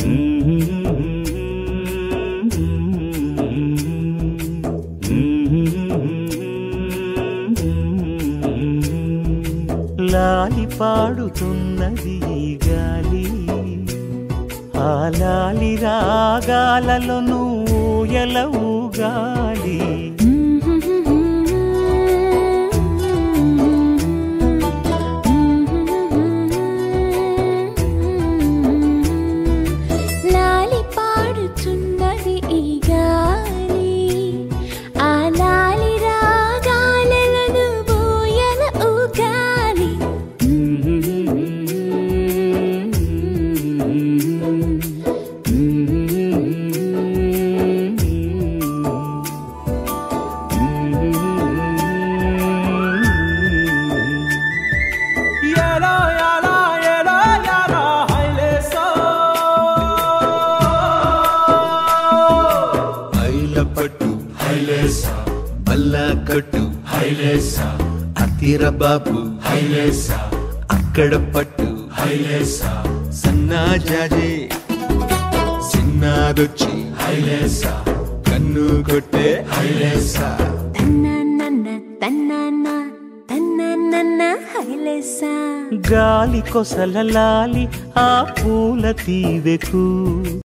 లాలి పాడుతున్నది ఈ గాలి ఆ లాలి రాగాలలో నువ్వు ఎలవు గాలి లాలి పాడుచున్నది ఈ గాలి ఆ లాలి రాగాలను బోయల ఊగాలి ఎలా ఎలా ఎలా ఎలా హైలేసా ఐల పట్టు హైలేసా బల్లా కట్టు హైలేసా అతిర బాబు హైలేసా అక్కడ పట్టు హైలేసా సన్నా జాజే సిన్నాదొచ్చి హైలేసా కన్ను కొట్టే హైలేసా తన్నన్న తన్నన్న తన్నన్న హైలేసా గాలి కొసల లాలి ఆ పూల తీవెకు